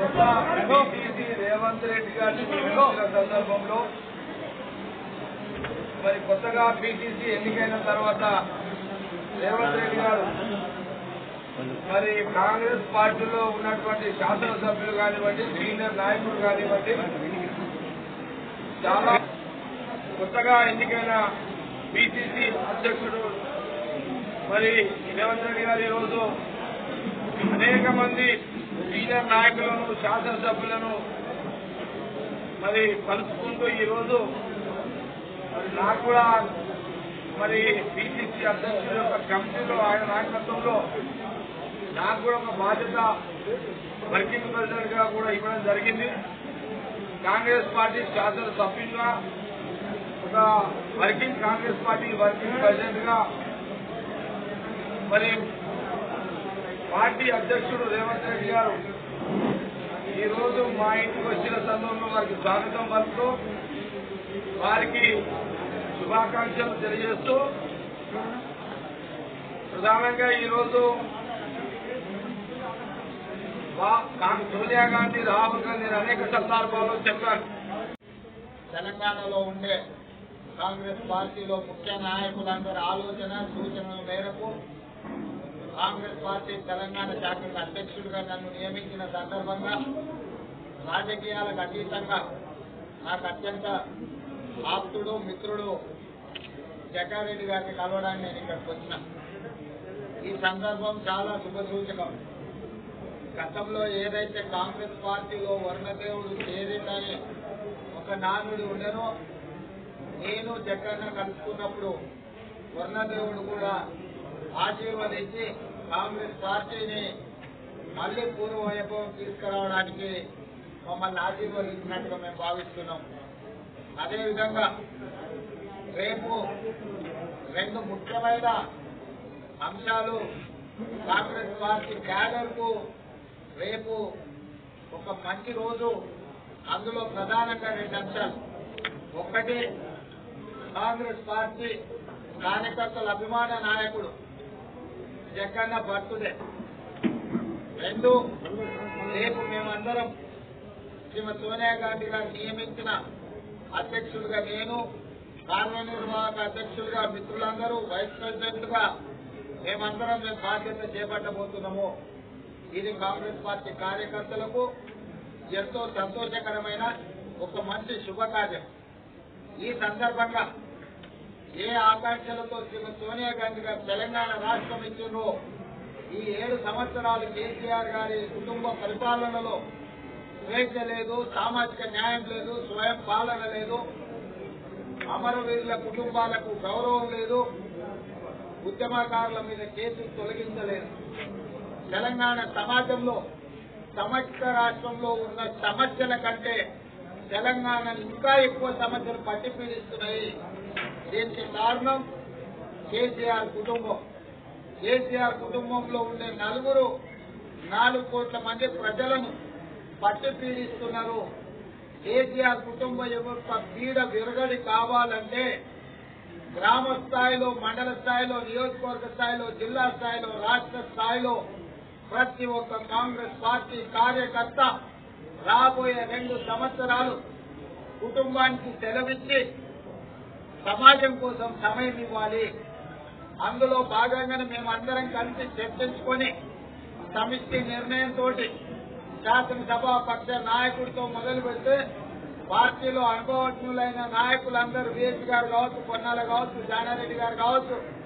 PCC Revanth Reddy గారిని నియమించిన సందర్భంలో మరి కొత్తగా పిసిసి ఎన్నికైన తర్వాత రేవంత్ రెడ్డి గారు మరి కాంగ్రెస్ పార్టీలో ఉన్నటువంటి శాసనసభ్యులు కానివ్వండి సీనియర్ నాయకులు కానివ్వండి చాలా కొత్తగా ఎన్నికైన పిసిసి అధ్యక్షుడు మరి రేవంత్ రెడ్డి గారు ఈరోజు అనేక మంది సీనియర్ నాయకులను శాసనసభ్యులను మరి కలుసుకుంటూ ఈరోజు మరి నాకు కూడా మరి పిసిసి అధ్యక్షుడు యొక్క కమిటీలో ఆయన నాయకత్వంలో నాకు కూడా ఒక బాధ్యత వర్కింగ్ ప్రెసిడెంట్ గా కూడా ఇవ్వడం జరిగింది కాంగ్రెస్ పార్టీ శాసన సభ్యులుగా ఒక working Congress party working president గా మరి పార్టీ అధ్యక్షుడు రేవంత్ రెడ్డి గారు ఈ రోజు మా ఇంటికి వచ్చిన సందర్భంలో వారికి స్వాగతం పలుకుతూ వారికి శుభాకాంక్షలు తెలియజేస్తూ ప్రధానంగా ఈరోజు వా- కా- సోనియా గాంధీ రాహుల్ గాంధీ అనేక సందర్భాల్లో చెప్పారు తెలంగాణలో ఉండే కాంగ్రెస్ పార్టీలో ముఖ్య నాయకులందరి ఆలోచన సూచనల మేరకు కాంగ్రెస్ పార్టీ తెలంగాణ శాఖకు అధ్యక్షుడిగా నన్ను నియమించిన సందర్భంగా రాజకీయాలకు అతీతంగా నాకు అత్యంత ఆప్తుడు మిత్రుడు జగ్గారెడ్డి గారిని కలవడానికి నేను ఇక్కడికి వచ్చిన ఈ సందర్భం చాలా శుభసూచకం గతంలో ఏదైతే కాంగ్రెస్ పార్టీలో వర్ణదేవుడు చేరిందని ఒక నానుడు ఉండెనో నేను జగన్న కలుసుకున్నప్పుడు వర్ణదేవుడు కూడా ఆశీర్వదించి కాంగ్రెస్ పార్టీని మళ్లీ పూర్వ వైభవం తీసుకురావడానికి మమ్మల్ని ఆశీర్వదించినట్టుగా మేము భావిస్తున్నాం అదేవిధంగా రేపు రెండు ముఖ్యమైన అంశాలు కాంగ్రెస్ పార్టీ క్యాడర్కు రేపు ఒక మంచి రోజు అందులో ప్రధానంగా రెండు అంశాలు ఒకటి కాంగ్రెస్ పార్టీ కార్యకర్తల అభిమాన నాయకుడు జగన్న బర్త్డే రెండు రేపు మేమందరం శ్రీమతి సోనియా గాంధీ గారు నియమించిన అధ్యక్షులుగా నేను కార్యనిర్వాహక అధ్యక్షులుగా మిత్రులందరూ వైస్ ప్రెసిడెంట్ గా మేమందరం మేము బాధ్యత చేపట్టబోతున్నాము ఇది కాంగ్రెస్ పార్టీ కార్యకర్తలకు ఎంతో సంతోషకరమైన ఒక మంచి శుభకార్యం ఈ సందర్భంగా ఏ ఆకాంక్షలతో శ్రీమతి సోనియా గాంధీ గారు తెలంగాణ రాష్ట్రం ఇచ్చిండ్రో ఈ ఏడు సంవత్సరాలు కేసీఆర్ గారి కుటుంబ పరిపాలనలో స్వేచ్ఛ లేదు సామాజిక న్యాయం లేదు స్వయం పాలన లేదు అమరవీరుల కుటుంబాలకు గౌరవం లేదు ఉద్యమకారుల మీద కేసులు తొలగించలేదు తెలంగాణ సమాజంలో సమగ్ర రాష్ట్రంలో ఉన్న సమస్యల కంటే తెలంగాణ ఇంకా ఎక్కువ సమస్యలు పట్టి పీడిస్తున్నాయి దీనికి కారణం కేసీఆర్ కుటుంబం కేసీఆర్ కుటుంబంలో ఉండే నలుగురు నాలుగు కోట్ల మంది ప్రజలను పట్టి పీడిస్తున్నారు కేసీఆర్ కుటుంబం యొక్క పీడ విరగడి కావాలంటే గ్రామ స్థాయిలో మండల స్థాయిలో నియోజకవర్గ స్థాయిలో జిల్లా స్థాయిలో రాష్ట్ర స్థాయిలో ప్రతి ఒక్క కాంగ్రెస్ పార్టీ కార్యకర్త రాబోయే రెండు సంవత్సరాలు కుటుంబానికి సెలవిచ్చి సమాజం కోసం సమయం ఇవ్వాలి అందులో భాగంగానే మేమందరం కలిసి చర్చించుకొని సమిష్టి నిర్ణయంతో శాసనసభా పక్ష నాయకుడితో మొదలు పెడితే పార్టీలో అనుభవజ్ఞులైన నాయకులందరూ వీఎస్ గారు కావచ్చు పొన్నాల కావచ్చు జానారెడ్డి గారు కావచ్చు